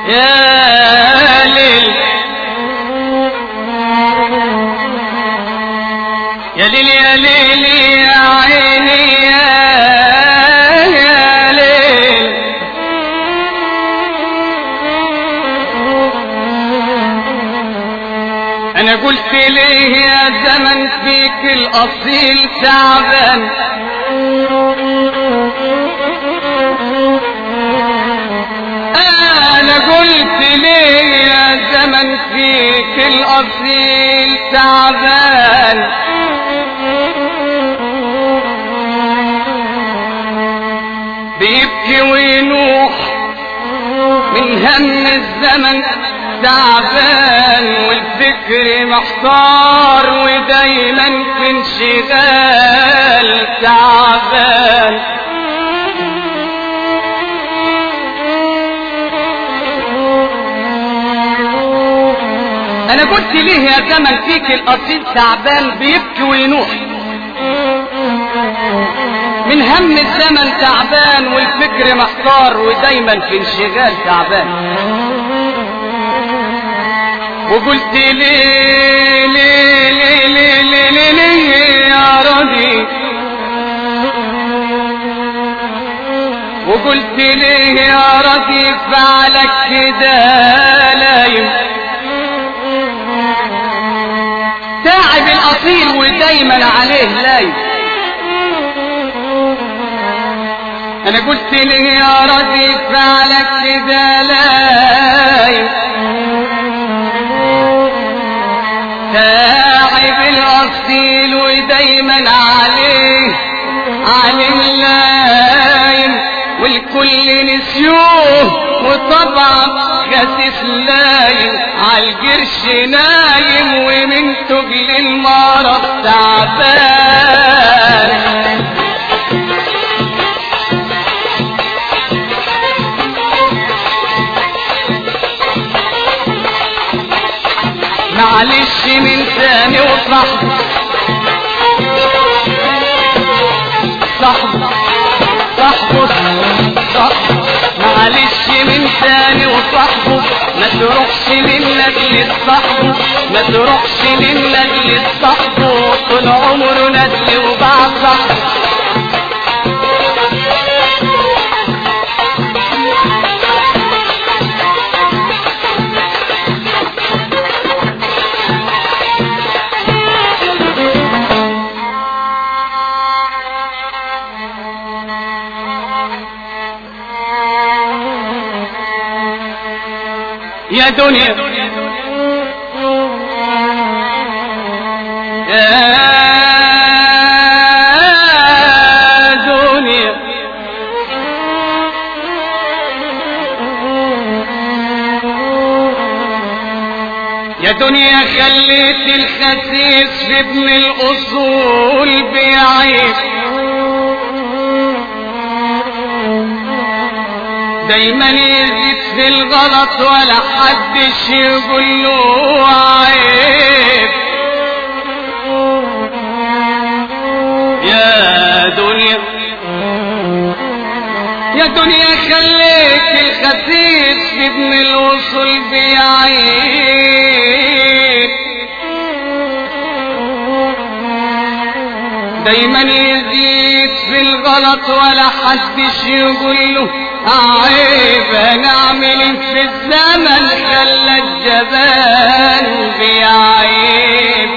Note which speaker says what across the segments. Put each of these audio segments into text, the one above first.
Speaker 1: يا ليل يا ليل يا ليل يا عيني يا يا ليل انا قلت ليه يا زمن فيك الاصيل تعبان انا قلت ليه يا زمن فيك الاصيل تعبان بيبكي وينوح من هم الزمن تعبان والفكر محتار ودايما في انشغال تعبان انا قلت ليه يا زمن فيك الاصيل تعبان بيبكي وينوح من هم الزمن تعبان والفكر محتار ودايما في انشغال تعبان وقلت ليه ليه ليه ليه ليه ليه, ليه يا راضي وقلت ليه يا راضي فعلك كده لايم تعب الاصيل ودايما عليه لايم انا قلت ليه يا راضي فعلك كده لايم تعب الاصيل ودايما عليه عليه اللايم والكل نسيوه وطبعا خسيس لايم عالقرش نايم ومن تجل المرض تعبان معلش من ثاني وصاحبه صاحبه صاحبه صاحبه معلش من ثاني وصاحبه ما تروحش للنجل صاحبه ما تروحش للنجل صاحبه طول عمره ندل وبعد صاحبه يا دنيا يا دنيا يا دنيا خليت الخسيس في ابن الاصول بيعيش دايما يزيد في الغلط ولا حدش يقول له عيب يا دنيا يا دنيا خليك الخسيس في ابن الوصول بيعيب دايما يزيد في الغلط ولا حدش يقول له عيب نعمل في الزمن خلى الجبان بيعيب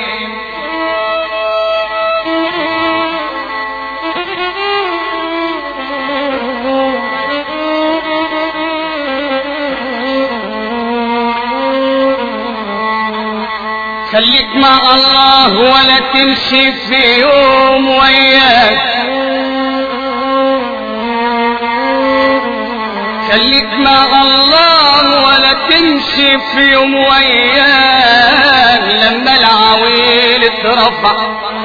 Speaker 1: خليك مع الله ولا تمشي في يوم وياك خليك مع الله ولا تمشي في يوم وياك لما العويل اترفع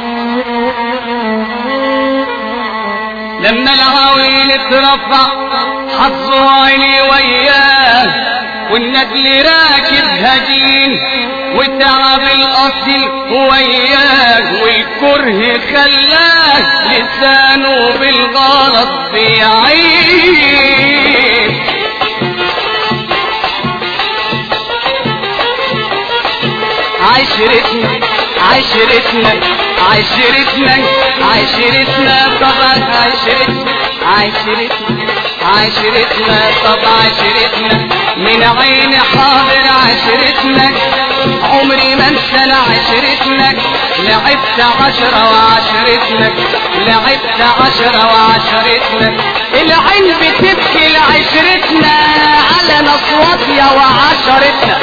Speaker 1: لما العويل اترفع حظوا عيني وياه والندل راكب هجين وتعب الاصل وياه والكره خلاه لسانه بالغلط بيعيب عشرتنا عشرتنا عشرتنا عشرتنا طبعا عشرتنا عشرتنا عشرتنا طب عشرتنا من عين حاضر عشرتنا عمري ما انسى أنا عشرتنا لعبت عشرة وعشرتنا لعبت عشرة وعشرتنا العين بتبكي لعشرتنا على نصواتيا وعشرتنا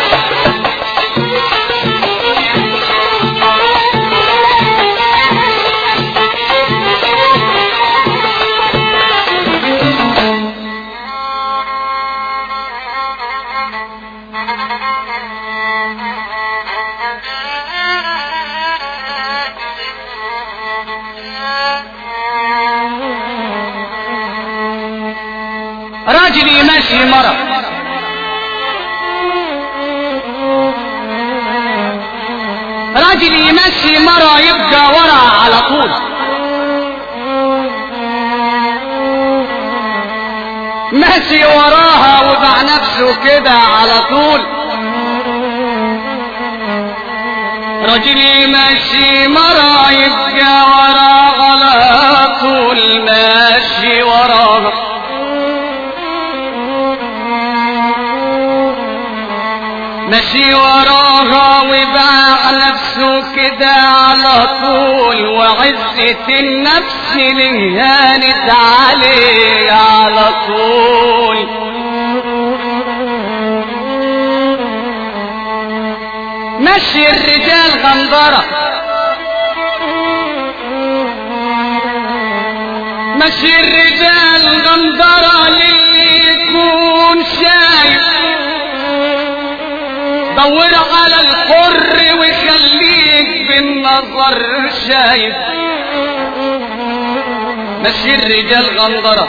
Speaker 1: راجل يمشي مرة راجل يمشي مرة يبقى ورا على طول ماشي وراها وبع نفسه كده على طول راجل يمشي مرة يبقى ورا على طول ماشي وراها ماشي وراها وباع نفسه كده على طول وعزة النفس اللي هانت عليه على طول مشي الرجال غندرة مشي الرجال غندرة للي يكون شايف دور على الحر وخليك بالنظر شايف مشي الرجال غندرة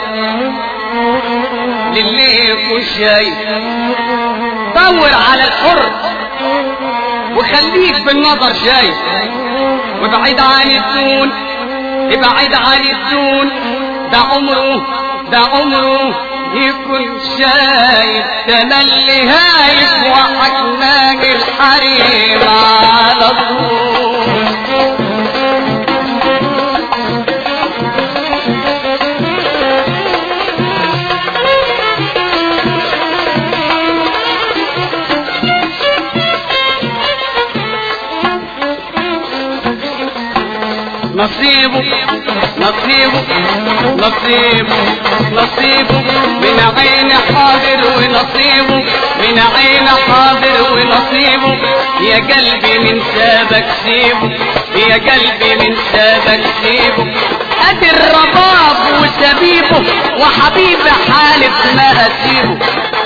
Speaker 1: للي يكون شايف دور على الحر وخليك بالنظر شايف وابعد عن الدون ابعد عن الدون ده عمره ده عمره يكون شايف ده انا اللي هايف وحكمان الحريم على طول نصيبه نصيبه نصيبه نصيبه من عين حاضر ونصيبه من عين حاضر ونصيبه يا قلبي من سابك سيبه يا قلبي من سابك سيبه ادي الرباب وسبيبه وحبيب حالف ما اسيبه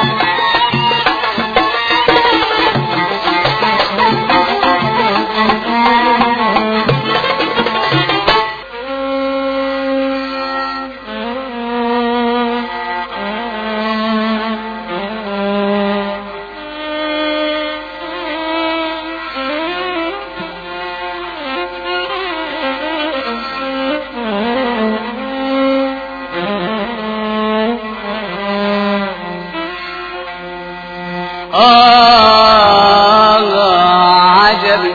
Speaker 1: آه عجبي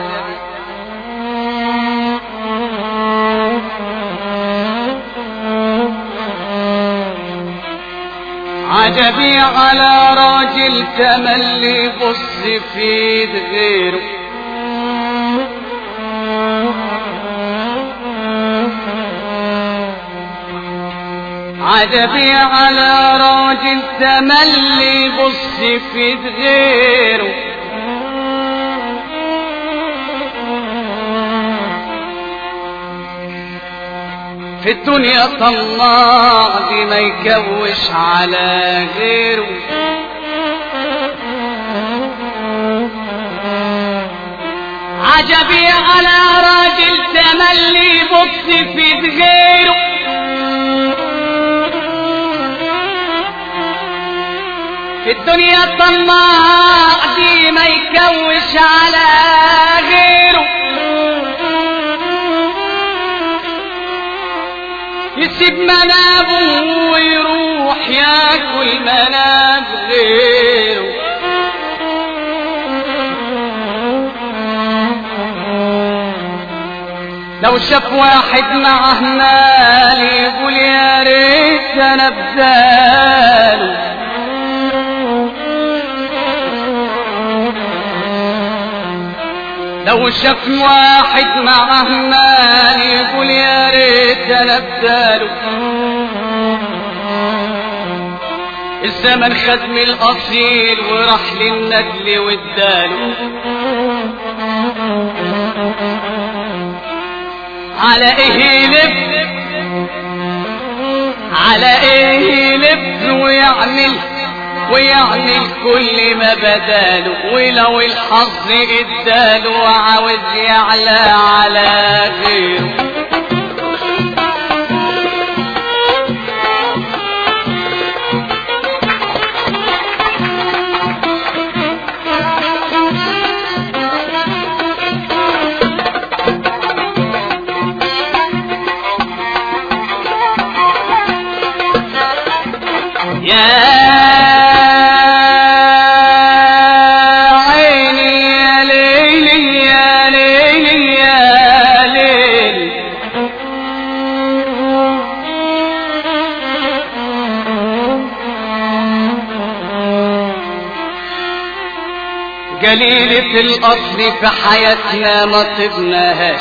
Speaker 1: عجبي على راجل تملي بص في ايد غيره عجبي على راجل تملي بص في ايد غيره في الدنيا طلع دي ما يكوش على غيره عجبي على راجل تملي بص في غيره في الدنيا طماع دي ما يكوش على غيره يسيب منابه ويروح ياكل مناب غيره لو شاف واحد معه مال يقول يا ريت انا بزاله لو شاف واحد معه مال يقول يا ريت انا بزاله الزمن خد من الاصيل وراح للنجل واداله على ايه لب على ايه لب ويعمل ويعمل كل ما بداله ولو الحظ اداله وعاوز يعلى على غيره يا عيني يا ليلي يا ليلي يا ليلي قليلة الأصل في حياتنا ما طبناهاش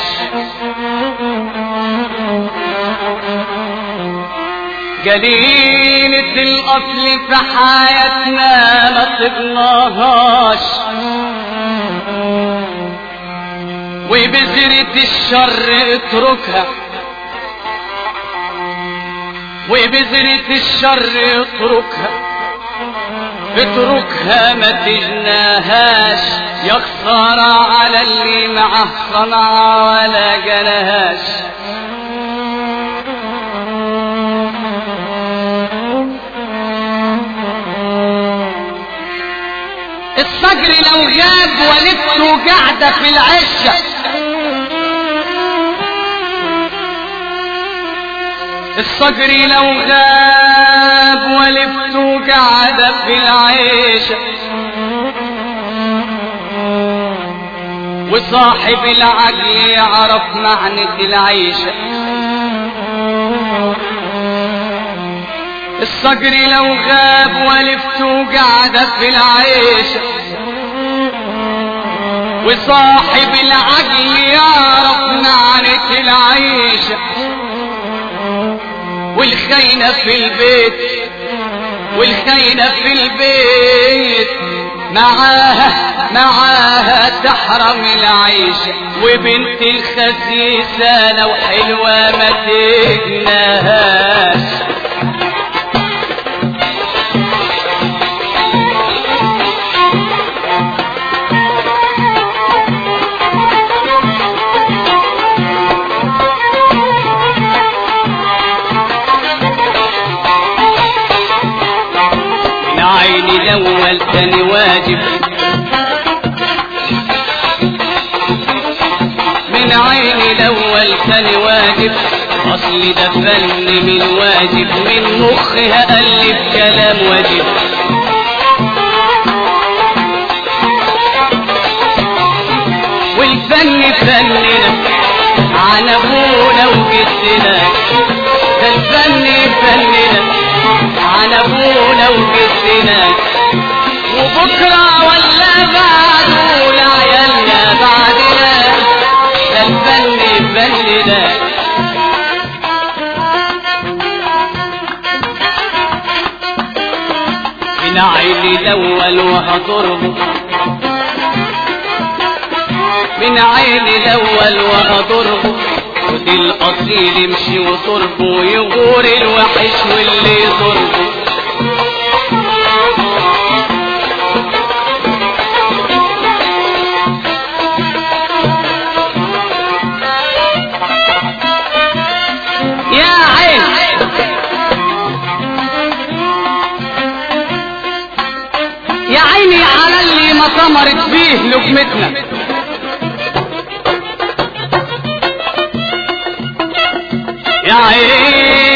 Speaker 1: قليلة الأصل في حياتنا ما طبناهاش وبذرة الشر اتركها وبذرة الشر اتركها اتركها ما تجناهاش يا خسارة على اللي معه صنعة ولا جناهاش الصقر لو غاب ولدته قاعدة في العشة الصقر لو غاب ولدته قاعدة في العيشة وصاحب العقل يعرف معنى العيشة الصقر لو غاب ولفته قاعدة في العيشة وصاحب العقل يعرف معنى العيشة والخينة في البيت والخينة في البيت معاها معاها تحرم العيشة وبنت الخسيسة لو حلوة ما تجناهاش من عيني الاول تاني واجب من عيني الاول تاني واجب اصل ده فن من واجب من مخها الف كلام واجب والفن فننا عن ابونا وجدنا ده الفن فننا عن ابونا وجدنا وبكره ولا بعده لعيالنا بعدنا ده الفن فننا من عيني الاول وهضربه من عيني الاول وهضربه ودي الاصيل يمشي وصربه يغور الوحش واللي يضربه يا عين يا عيني على اللي ما ثمرت فيه لقمتنا يا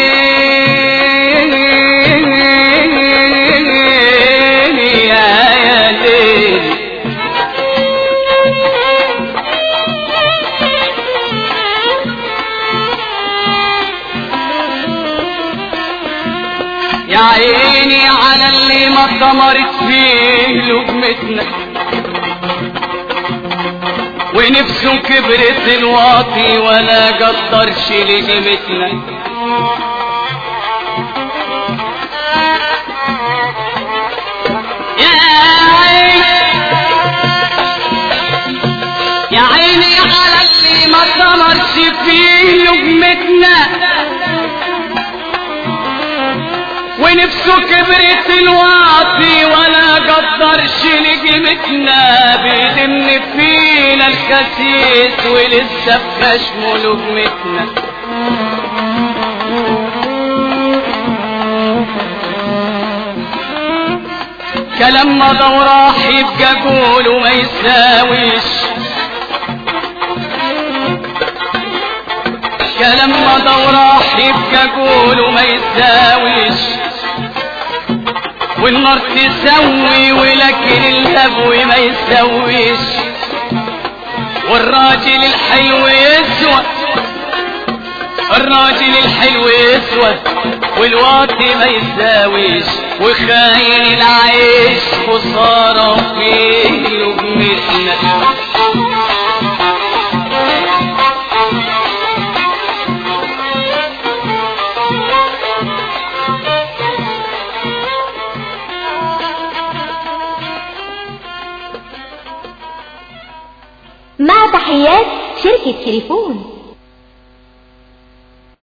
Speaker 1: عيني يا يا ليل ثمرت فيه لقمتنا ونفسه كبرت الواطي ولا قدرش لقيمتنا يا عيني يا عيني على اللي ما ثمرش فيه لقمتنا ونفسه كبرت الواطي ولا قدرش لقيمتنا بيدم فينا الخسيس ولسه بخشمه لقمتنا كلام ما راح يبقى قوله ما يساويش كلام ما راح يبقى قوله ما يساويش والنار تسوي ولكن الهبو ما يسويش والراجل الحلو يسوى الراجل الحلو يسود والواطي ما يساويش وخاين العيش خسارة فيه لقمتنا
Speaker 2: مع تحيات شركة تليفون